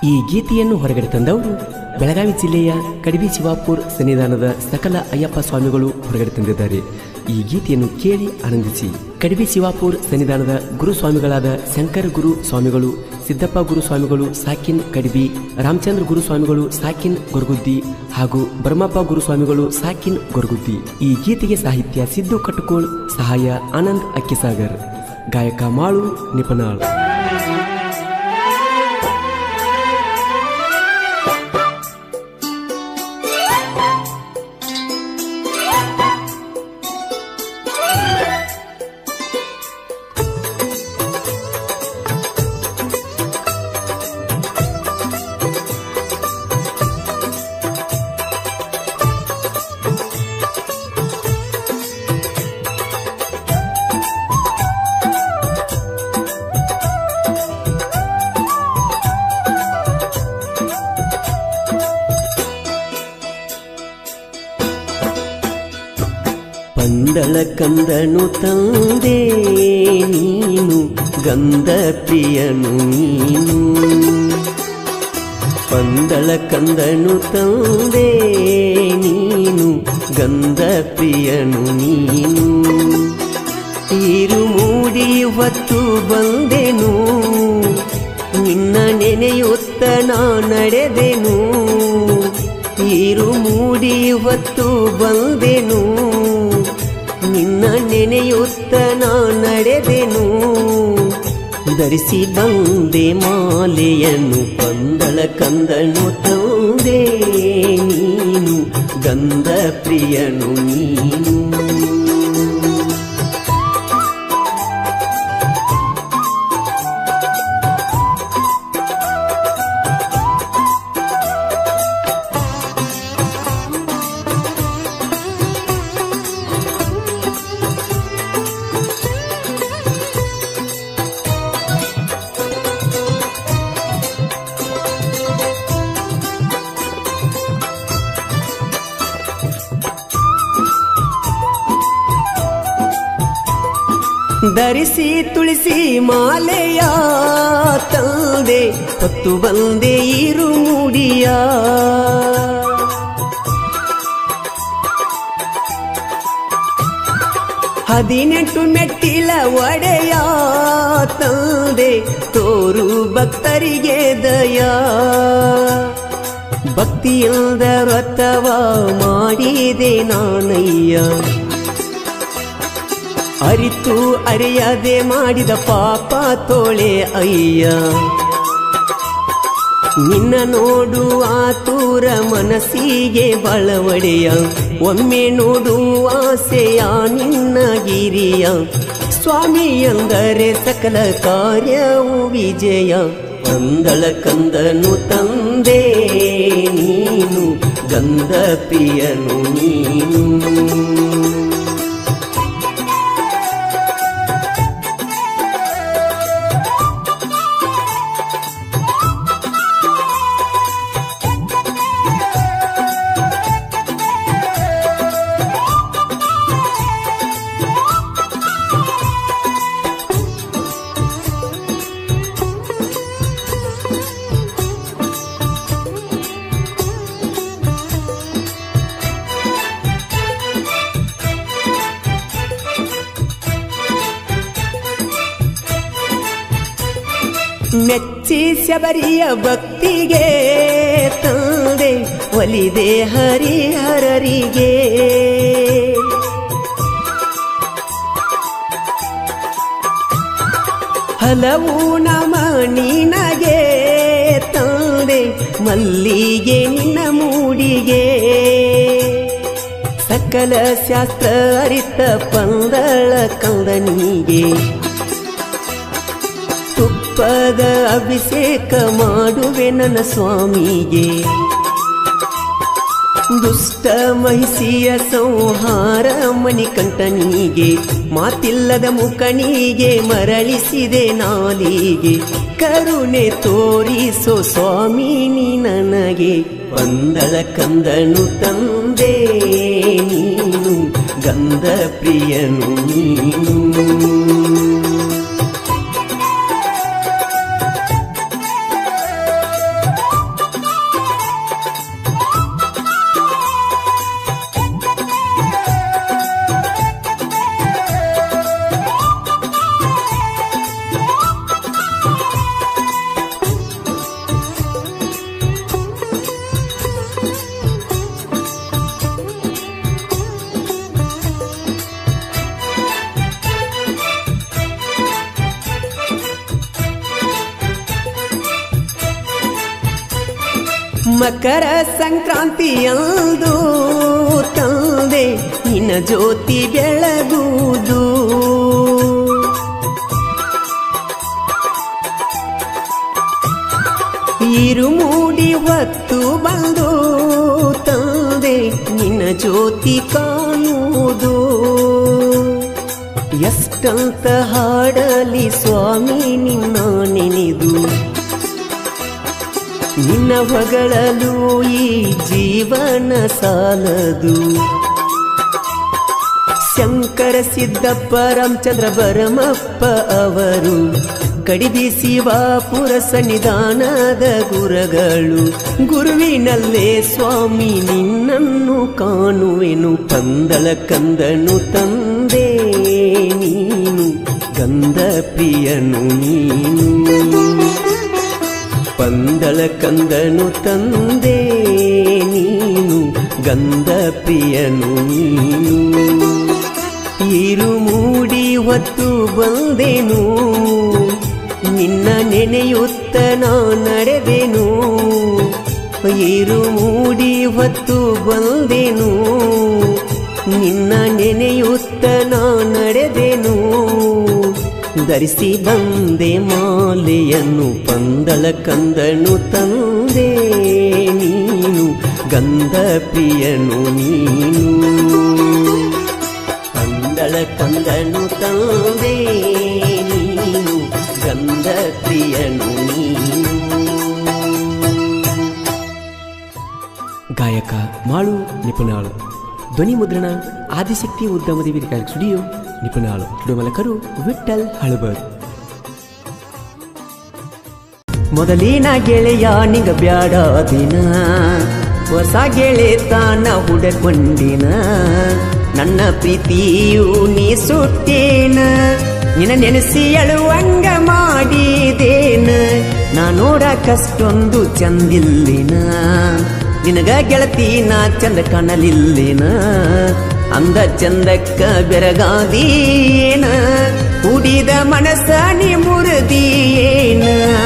ಈ ಗೀತೆಯನ್ನು ಹೊರಗಡೆ ತಂದವರು ಬೆಳಗಾವಿ ಜಿಲ್ಲೆಯ ಕಡಿಬಿ ಶಿವಾಪುರ್ ಸನ್ನಿಧಾನದ ಸಕಲ ಅಯ್ಯಪ್ಪ ಸ್ವಾಮಿಗಳು ಹೊರಗಡೆ ತಂದಿದ್ದಾರೆ ಈ ಗೀತೆಯನ್ನು ಕೇಳಿ ಆನಂದಿಸಿ ಕಡಿಬಿ ಶಿವಾಪುರ್ ಸನ್ನಿಧಾನದ ಗುರು ಸ್ವಾಮಿಗಳಾದ ಶಂಕರ ಗುರು ಸ್ವಾಮಿಗಳು ಸಿದ್ದಪ್ಪ ಗುರು ಸ್ವಾಮಿಗಳು ಸಾಕಿನ್ ಕಡಿಬಿ ರಾಮಚಂದ್ರ ಗುರು ಸ್ವಾಮಿಗಳು ಸಾಕಿನ್ ಗೊರಗುದ್ದಿ ಹಾಗೂ ಬ್ರಹ್ಮಪ್ಪ ಗುರು ಸ್ವಾಮಿಗಳು ಸಾಕಿನ್ ಗೊರಗುದ್ದಿ ಈ ಗೀತೆಗೆ ಸಾಹಿತ್ಯ ಸಿದ್ದು ಕಟ್ಟುಕೋಳ್ ಸಹಾಯ ಆನಂದ್ ಅಕ್ಕಿಸಾಗರ್ ಗಾಯಕ ಮಾಳು ನಿಪನಾಳ್ ಪಂದಳ ಕಂದನು ತಂದೆ ನೀನು ಗಂಧ ಪ್ರಿಯನು ನೀನು ಪಂದಳ ಕಂದನು ತಂದೆ ನೀನು ಗಂಧ ಪ್ರಿಯನು ನೀನು ತೀರು ಮೂಡಿ ಹೊತ್ತು ಬಂದೆನು ನಿನ್ನ ನೆನೆಯುತ್ತ ನಾ ನಡೆದೆನು ತೀರು ಮೂಡಿ ಹೊತ್ತು ಬಂದೆನು ನಿನ್ನ ನೆನೆಯುತ್ತ ನಾ ನಡೆದೆನು ಧರಿಸಿ ಬಂದೆ ಮಾಲೆಯನ್ನು ಪಂದಳ ಕಂದನು ತಂದೆ ನೀನು ಗಂಧ ಪ್ರಿಯನು ನೀನು ಧರಿಸಿ ತುಳಸಿ ಮಾಲೆಯ ತಂದೆ ಹೊತ್ತು ಬಂದೆ ಇರು ಮೂಡಿಯ ಹದಿನೆಂಟು ಮೆಟ್ಟಿಲ ಒಡೆಯ ತಂದೆ ತೋರು ಭಕ್ತರಿಗೆ ದಯ ಭಕ್ತಿಯಿಂದ ವ್ರತವ ಮಾಡಿದೆ ನಾನಯ್ಯ ಅರಿತು ಅರಿಯದೆ ಮಾಡಿದ ಪಾಪ ತೋಳೆ ಅಯ್ಯ ನಿನ್ನ ನೋಡು ಆತೂರ ಮನಸ್ಸಿಗೆ ಬಳವಡೆಯ ಒಮ್ಮೆ ನೋಡು ಆಸೆಯ ನಿನ್ನ ಗಿರಿಯ ಸ್ವಾಮಿ ಎಂದರೆ ಸಕಲ ಕಾರ್ಯವು ವಿಜಯ ಕಂದಳ ಕಂದನು ತಂದೆ ನೀನು ಗಂಧ ಪ್ರಿಯನು ನೀನು ಮೆಚ್ಚಿ ಶಬರಿಯ ಭಕ್ತಿಗೆ ತಂದೆ ಒಲಿದೆ ಹರಿಹರರಿಗೆ ಹಲವು ನಮ ನಿನಗೆ ತಂದೆ ಮಲ್ಲಿಗೆ ನಿನ್ನ ಮೂಡಿಗೆ ಸಕಲ ಶಾಸ್ತ್ರ ಅರಿತ ಪಂದಳ ಕಂದನಿಗೆ ತುಪ್ಪದ ಅಭಿಷೇಕ ಮಾಡುವೆ ನನ್ನ ಸ್ವಾಮಿಗೆ ದುಷ್ಟ ಮಹಿಷಿಯ ಸಂಹಾರ ಮಣಿಕಂಠನಿಗೆ ಮಾತಿಲ್ಲದ ಮುಖನಿಗೆ ಮರಳಿಸಿದೆ ನಾಲಿಗೆ ಕರುಣೆ ತೋರಿಸೋ ಸ್ವಾಮಿ ನೀ ನನಗೆ ಪಂದಳ ಕಂದನು ತಂದೆ ನೀನು ಗಂಧ ಪ್ರಿಯನು ನೀನು ಮಕರ ಸಂಕ್ರಾಂತಿಯಂದು ತಂದೆ ನಿನ್ನ ಜ್ಯೋತಿ ಬೆಳಗುವುದು ಇರು ಮೂಡಿ ಹೊತ್ತು ಬಂದು ತಂದೆ ನಿನ್ನ ಜ್ಯೋತಿ ಕಾಣುವುದು ಎಷ್ಟಂತ ಹಾಡಲಿ ಸ್ವಾಮಿ ನಿನ್ನ ನೆನೆದು ನಿನ್ನ ಹೊಗಳಲು ಈ ಜೀವನ ಸಾಲದು ಶಂಕರ ಸಿದ್ದಪ್ಪ ರಾಮಚಂದ್ರ ಬರಮಪ್ಪ ಅವರು ಕಡಿದಿ ಶಿವಾಪುರ ಸನ್ನಿಧಾನದ ಗುರಗಳು ಗುರುವಿನಲ್ಲೇ ಸ್ವಾಮಿ ನಿನ್ನನ್ನು ಕಾಣುವೆನು ಪಂದಳ ಕಂದನು ತಂದೆ ನೀನು ಗಂಧ ಪ್ರಿಯನು ನೀನು ಪಂದಳ ಕಂದನು ತಂದೆ ನೀನು ಗಂಧ ಪ್ರಿಯನು ನೀನು ಇರು ಮೂಡಿ ಹೊತ್ತು ಬಂದೆನು ನಿನ್ನ ನೆನೆಯುತ್ತ ನಾ ನಡೆದೆನು ಇರು ಮೂಡಿ ಹೊತ್ತು ಬಂದೆನು ನಿನ್ನ ನೆನೆಯುತ್ತ ನಾ ನಡೆದೆನು ಧರಿಸಿ ಬಂದೆ ಮಾಲೆಯನ್ನು ಪಂದಳ ಕಂದನು ತಂದೆ ನೀನು ಗಂಧ ಪ್ರಿಯನು ನೀನು ಪಂದಳ ಕಂದನು ತಂದೆ ನೀನು ಗಂಧ ಪ್ರಿಯನು ನೀನು ಗಾಯಕ ಮಾಳು ನಿಪುಣಾಳು ಧ್ವನಿ ಮುದ್ರಣ ಆದಿಶಕ್ತಿ ಉದ್ಯಮದ ವೇದಿಕೆ ಸ್ಟುಡಿಯೋ ನಿಪುಣಾಳು ತುಡುಮಲಕರು ವಿಠಲ್ ಹಳಬರ್ ಮೊದಲಿನ ಗೆಳೆಯ ನಿಂಗ ಬ್ಯಾಡ ದಿನ ಹೊಸ ಗೆಳೆತನ ಹುಡಕೊಂಡಿನ ನನ್ನ ಪ್ರೀತಿಯು ನೀ ಸುಟ್ಟೇನ ನಿನ್ನ ನೆನೆಸಿ ಅಳುವಂಗ ಮಾಡಿದೇನ ನಾ ನೋಡಕಷ್ಟೊಂದು ಚಂದಿಲ್ಲಿನ ನಿನಗ ಗೆಳತಿ ನಾ ಚಂದ ಕಾಣಲಿಲ್ಲಿನ ಅಂದ ಚಂದಕ್ಕ ಬೆರಗಾದೀನ ಕುಡಿದ ಮನಸ್ಸ ನೀ ಮುರಿದೀಯೇನ